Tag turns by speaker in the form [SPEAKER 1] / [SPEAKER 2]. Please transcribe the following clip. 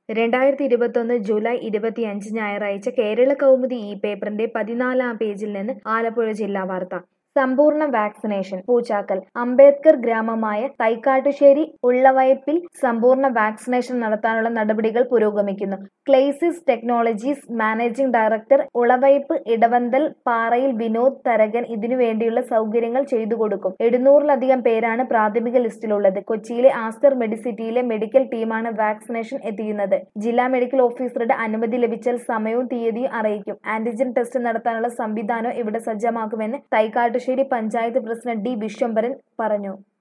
[SPEAKER 1] രണ്ടായിരത്തി ഇരുപത്തൊന്ന് ജൂലൈ ഇരുപത്തിയഞ്ച് ഞായറാഴ്ച കേരള കൗമുദി ഈ പേപ്പറിന്റെ പതിനാലാം പേജിൽ നിന്ന് ആലപ്പുഴ ജില്ലാ വാർത്ത സമ്പൂർണ്ണ വാക്സിനേഷൻ പൂച്ചാക്കൽ അംബേദ്കർ ഗ്രാമമായ തൈക്കാട്ടുശ്ശേരി ഉള്ളവയപ്പിൽ സമ്പൂർണ്ണ വാക്സിനേഷൻ നടത്താനുള്ള നടപടികൾ പുരോഗമിക്കുന്നു ClaySys Technologies managing director Ulavaipu Edavanthal Parayil Vinod Tharakan ഇതിനുവേണ്ടിയുള്ള സൗകര്യങ്ങൾ ചെയ്തു കൊടുക്കും എഴുന്നൂറിലധികം പേരാണ് പ്രാഥമിക ലിസ്റ്റിലുള്ളത് കൊച്ചിയിലെ ആസ്റ്റർ മെഡിസിറ്റിയിലെ മെഡിക്കൽ ടീമാണ് വാക്സിനേഷൻ എത്തിക്കുന്നത് ജില്ലാ മെഡിക്കൽ ഓഫീസറുടെ അനുമതി ലഭിച്ചാൽ സമയവും തീയതിയും അറിയിക്കും ആന്റിജൻ ടെസ്റ്റ് നടത്താനുള്ള സംവിധാനം ഇവിടെ സജ്ജമാക്കുമെന്ന് തൈക്കാട്ടുശ്ശേരി പഞ്ചായത്ത് പ്രസിഡന്റ് ഡി വിശ്വംഭരൻ പറഞ്ഞു